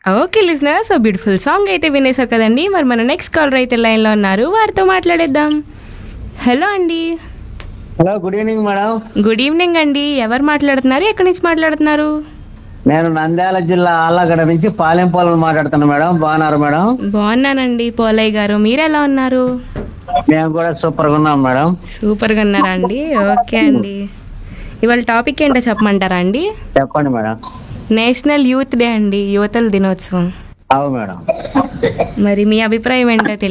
okay listener so beautiful song అయితే వినేశారు కదండి మరి మన నెక్స్ట్ కాలర్ అయితే లైన్లో ఉన్నారు వారితో మాట్లాడేద్దాం హలో అండి hello good evening madam good evening అండి ఎవరు మాట్లాడుతున్నారు ఎక్కడి నుంచి మాట్లాడుతున్నారు నేను నంద్యాల జిల్లా ఆళ్ళగడ్డ నుంచి పాలెంపాలెం మాట్లాడుతున్నా మేడం బాగున్నారు మేడం బాగున్నానండి పోలయ్య గారు మీరు ఎలా ఉన్నారు మేము కూడా సూపర్ గా ఉన్నాం మేడం సూపర్గా ఉన్నారా అండి ఓకే అండి ఇవాళ టాపిక్ ఏంటో చెప్పమంటారా అండి చెప్పండి మేడం నేషనల్ యూత్ డే అండి యువతల దినోత్సవం అవు మేడం మరి మీ అభిప్రాయం ఏంటో